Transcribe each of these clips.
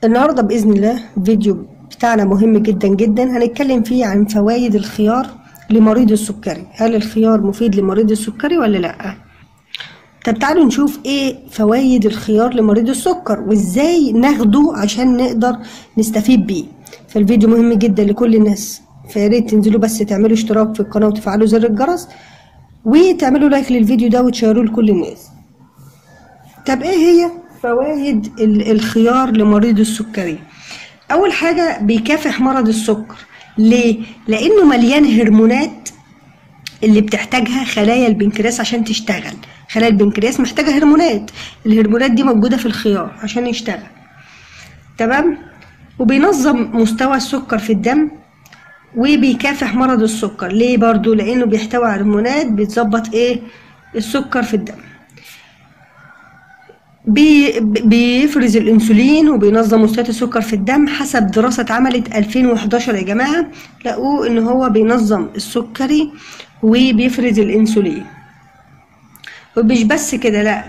النهاردة بإذن الله فيديو بتاعنا مهم جدا جدا هنتكلم فيه عن فوائد الخيار لمريض السكري هل الخيار مفيد لمريض السكري ولا لأ طب تعالوا نشوف ايه فوائد الخيار لمريض السكر وازاي ناخده عشان نقدر نستفيد بيه فالفيديو مهم جدا لكل الناس فياريت تنزلوا بس تعملوا اشتراك في القناة وتفعلوا زر الجرس وتعملوا لايك للفيديو ده وتشيروه لكل الناس طب ايه هي فوائد ال- الخيار لمريض السكري اول حاجه بيكافح مرض السكر ليه لانه مليان هرمونات اللي بتحتاجها خلايا البنكرياس عشان تشتغل خلايا البنكرياس محتاجه هرمونات الهرمونات دي موجوده في الخيار عشان يشتغل تمام وبينظم مستوى السكر في الدم وبيكافح مرض السكر ليه برضو لانه بيحتوي على هرمونات بتظبط ايه السكر في الدم بي بيفرز الانسولين وبينظم مستويات السكر في الدم حسب دراسة اتعملت 2011 يا جماعة لقوه ان هو بينظم السكري وبيفرز الانسولين ومش بس كده لا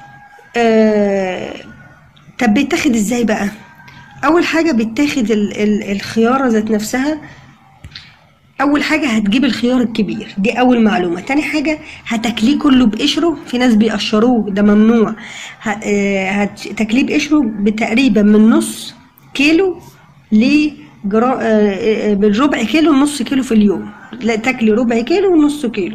آه طب بيتاخد ازاي بقى اول حاجة بيتاخد ال- ال- الخيارة ذات نفسها اول حاجه هتجيب الخيار الكبير دي اول معلومه تاني حاجه هتاكليه كله بقشره في ناس بيقشروه ده ممنوع ه- آه، هتاكليه بقشره بتقريبا من نص كيلو ل بالربع كيلو نص كيلو في اليوم لا تاكلي ربع كيلو ونص كيلو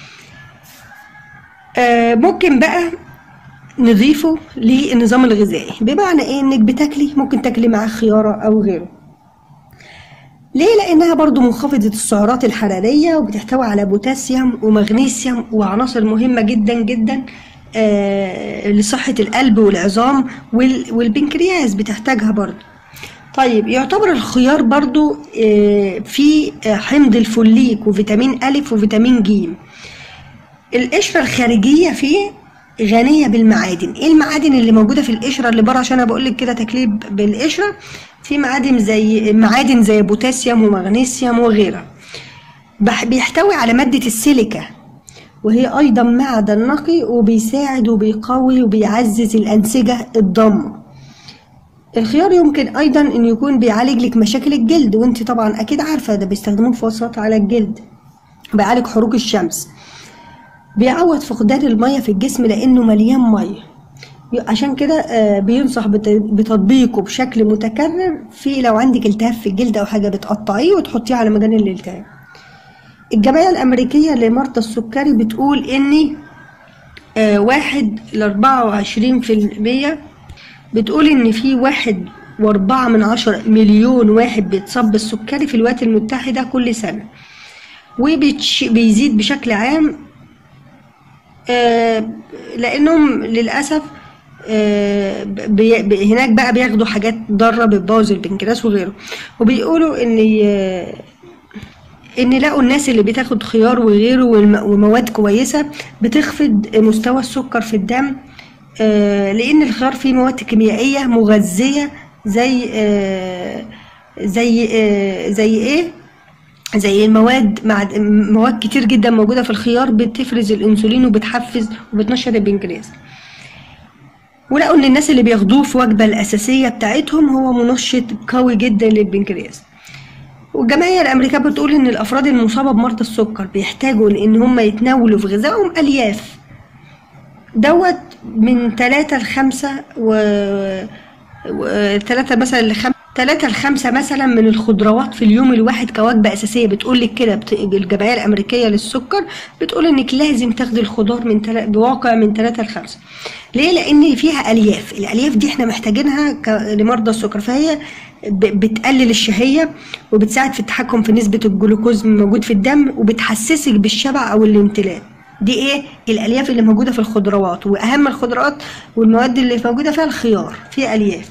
آه، ممكن بقى نضيفه للنظام الغذائي بمعنى ايه انك بتاكلي ممكن تاكلي معاه خياره او غيره ليه لانها برضو منخفضة السعرات الحرارية وبتحتوي على بوتاسيوم ومغنيسيوم وعناصر مهمة جدا جدا آه لصحة القلب والعظام وال- والبنكرياس بتحتاجها برضو طيب يعتبر الخيار برضو آه في آه، حمض الفوليك وفيتامين أ وفيتامين ج القشرة الخارجية فيه غنية بالمعادن ايه المعادن اللي موجودة في القشرة اللي بره عشان انا بقولك كده تكليب بالقشرة في معادن زي معادن زي بوتاسيوم ومغنيسيوم وغيرها بح- بيحتوي على مادة السيليكا وهي أيضا معدن نقي وبيساعد وبيقوي وبيعزز الأنسجة الضامة الخيار يمكن أيضا أن يكون بيعالج لك مشاكل الجلد وانت طبعا أكيد عارفة ده بيستخدموه في وصفات على الجلد بيعالج حروق الشمس بيعوض فقدان المية في الجسم لأنه مليان مية عشان كده آه، بينصح بت- بتطبيقه بشكل متكرر في لو عندك التهاب في الجلد أو حاجة بتقطعيه وتحطيه على مكان الالتهاب الجمعية الأمريكية لمرضى السكري بتقول إن آه، واحد لأربعة وعشرين في المية بتقول إن في واحد وأربعة من عشرة مليون واحد بيتصاب بالسكري في الولايات المتحدة كل سنة وبيزيد بشكل عام آه، لانهم للاسف آه، بي بي- هناك بقى بياخدوا حاجات ضاره بتبوظ البنكرياس وغيره وبيقولوا ان آه، ان لقوا الناس اللي بتاخد خيار وغيره والم- ومواد كويسه بتخفض مستوى السكر في الدم آه، لان الخيار فيه مواد كيميائيه مغذيه زي آه، زي آه، زي ايه زي المواد مع مواد كتير جدا موجودة في الخيار بتفرز الأنسولين وبتحفز وبتنشط البنكرياس ولقوا إن الناس اللي بياخدوه في وجبة الأساسية بتاعتهم هو منشط قوي جدا للبنكرياس والجمعية الأمريكية بتقول إن الأفراد المصابة بمرض السكر بيحتاجوا لإن هم يتناولوا في غذائهم ألياف دوت من تلاتة لخمسة و... و... تلاتة مثلا لخم... تلاتة لخمسة مثلا من الخضروات في اليوم الواحد كوجبة أساسية بتقول لك كده بت... الجمعية الأمريكية للسكر بتقول إنك لازم تاخدي الخضار من تل... بواقع من تلاتة لخمسة ليه؟ لأن فيها ألياف الألياف دي احنا محتاجينها ك... لمرضى السكر فهي ب... بتقلل الشهية وبتساعد في التحكم في نسبة الجلوكوز الموجود في الدم وبتحسسك بالشبع أو الامتلاء دي ايه الالياف اللي موجوده في الخضروات واهم الخضروات والمواد اللي موجوده فيها الخيار فيه الياف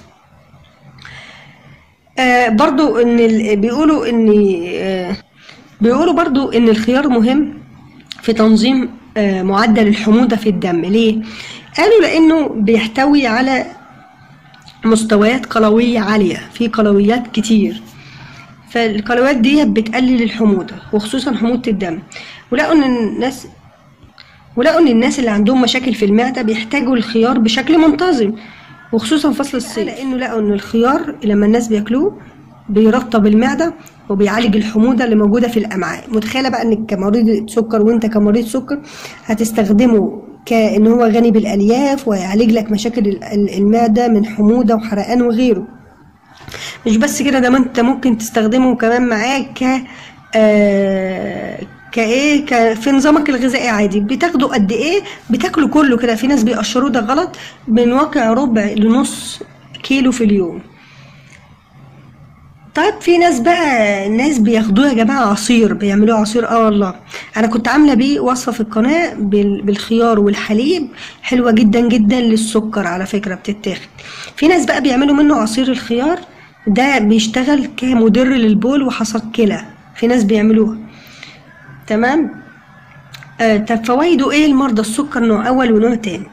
آه برضو ان ال- بيقولوا ان آه بيقولوا برضو ان الخيار مهم في تنظيم آه معدل الحموضه في الدم ليه قالوا لانه بيحتوي على مستويات قلويه عاليه في قلويات كتير فالقلويات دي بتقلل الحموضه وخصوصا حموضه الدم ولقوا ان الناس ولقوا ان الناس اللي عندهم مشاكل في المعده بيحتاجوا الخيار بشكل منتظم وخصوصا فصل الصيف لانه لقوا ان الخيار لما الناس بياكلوه بيرطب المعده وبيعالج الحموضه اللي موجوده في الامعاء متخيله بقى انك كمريض سكر وانت كمريض سكر هتستخدمه كان هو غني بالالياف ويعالج لك مشاكل ال- ال- المعده من حموضه وحرقان وغيره مش بس كده ده ما انت ممكن تستخدمه كمان معاه ك آه كايه ك في نظامك الغذائي عادي بتاخده قد ايه بتاكله كله كده في ناس بيقشروه ده غلط من واقع ربع لنص كيلو في اليوم طيب في ناس بقى ناس بياخدوه يا جماعه عصير بيعملوه عصير اه والله انا كنت عامله بيه وصفه في القناه بال- بالخيار والحليب حلوه جدا جدا للسكر على فكره بتتاخد في ناس بقى بيعملوا منه عصير الخيار ده بيشتغل كمدر للبول وحصاد كلى في ناس بيعملوها تمام آه طب فوائده ايه لمرضى السكر نوع اول ونوع تاني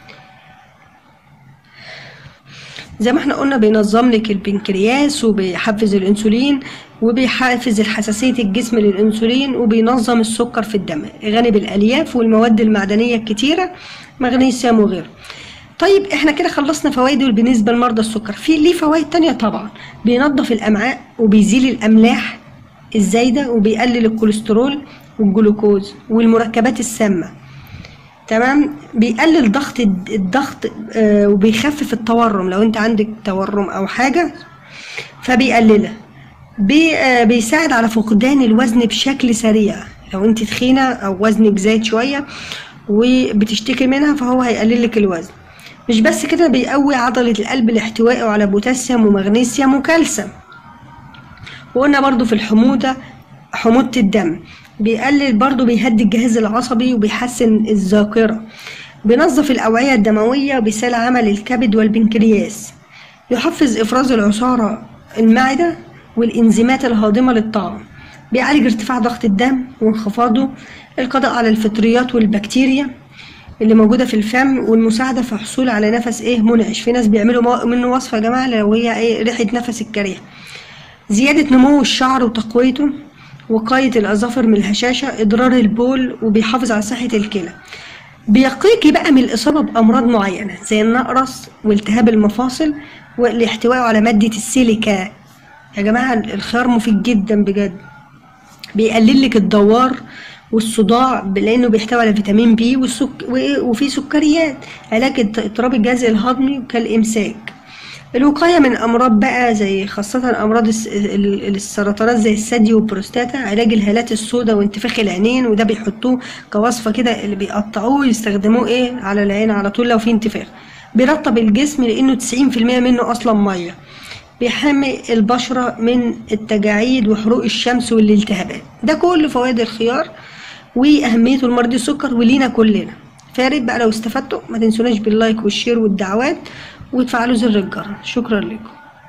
زي ما احنا قلنا بينظم لك البنكرياس وبيحفز الانسولين وبيحفز الحساسية الجسم للانسولين وبينظم السكر في الدم غني بالالياف والمواد المعدنية الكتيرة مغنيسيوم وغيره طيب احنا كده خلصنا فوائده بالنسبة لمرضى السكر في ليه فوائد تانية طبعا بينظف الامعاء وبيزيل الاملاح الزايدة وبيقلل الكوليسترول والجلوكوز والمركبات السامة تمام بيقلل ضغط الد- الضغط آه، وبيخفف التورم لو انت عندك تورم او حاجه فبيقللها بي آه، بيساعد على فقدان الوزن بشكل سريع لو انت تخينه او وزنك زايد شويه وبتشتكي منها فهو هيقلل لك الوزن مش بس كده بيقوي عضله القلب لاحتوائه على بوتاسيوم ومغنيسيوم وكالسيوم وقلنا برضو في الحموضة حموضة الدم بيقلل برضو بيهدي الجهاز العصبي وبيحسن الذاكرة بينظف الأوعية الدموية وبيسهل عمل الكبد والبنكرياس يحفز إفراز العصارة المعدة والإنزيمات الهاضمة للطعام بيعالج ارتفاع ضغط الدم وانخفاضه القضاء على الفطريات والبكتيريا اللي موجودة في الفم والمساعدة في الحصول على نفس ايه منعش في ناس بيعملوا مو- منه وصفة يا جماعة لو هي ايه ريحة نفس الكريه زيادة نمو الشعر وتقويته وقاية الأظافر من الهشاشة إضرار البول وبيحافظ على صحة الكلى بيقيكي بقى من الإصابة بأمراض معينة زي النقرس والتهاب المفاصل والاحتواء على مادة السيليكا يا جماعة الخيار مفيد جدا بجد بيقلل لك الدوار والصداع لانه بيحتوي على فيتامين بي والسك... و- وفيه سكريات علاج اضط- اضطراب الجهاز الهضمي كالامساك الوقاية من أمراض بقى زي خاصة أمراض الس- ال- السرطانات زي الثدي والبروستاتا علاج الهالات السوداء وانتفاخ العينين وده بيحطوه كوصفة كده اللي بيقطعوه ويستخدموه إيه على العين على طول لو في انتفاخ بيرطب الجسم لأنه 90% منه أصلا مية بيحمي البشرة من التجاعيد وحروق الشمس والالتهابات ده كل فوائد الخيار وأهميته لمرضى السكر ولينا كلنا فيا ريت بقى لو استفدتوا ما تنسوناش باللايك والشير والدعوات وتفعلوا زر الجرس شكرا لكم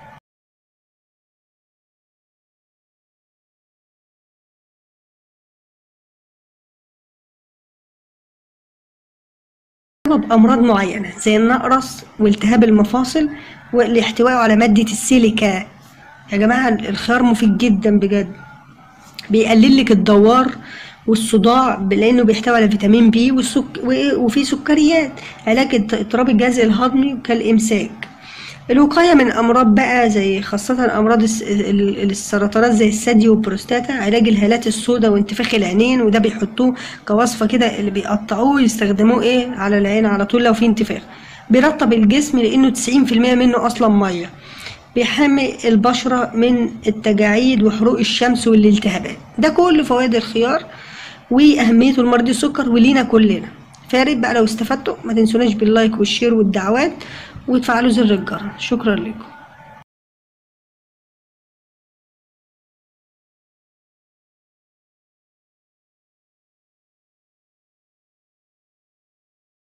بسبب أمراض معينة زي النقرس والتهاب المفاصل والاحتواء على مادة السيليكا يا جماعة الخيار مفيد جدا بجد بيقلل لك الدوار والصداع لانه بيحتوي على فيتامين بي والسك... و- وفيه سكريات علاج اضط- اضطراب الجهاز الهضمي كالامساك الوقاية من أمراض بقى زي خاصة أمراض الس- ال- السرطانات زي الثدي والبروستاتا علاج الهالات السوداء وانتفاخ العينين وده بيحطوه كوصفة كده اللي بيقطعوه ويستخدموه إيه على العين على طول لو في انتفاخ بيرطب الجسم لأنه 90% منه أصلا مية بيحمي البشرة من التجاعيد وحروق الشمس والالتهابات ده كل فوائد الخيار وأهميته لمرضى السكر ولينا كلنا فيا ريت بقى لو استفدتوا ما تنسوناش باللايك والشير والدعوات وتفعلوا زر الجرس شكرا لكم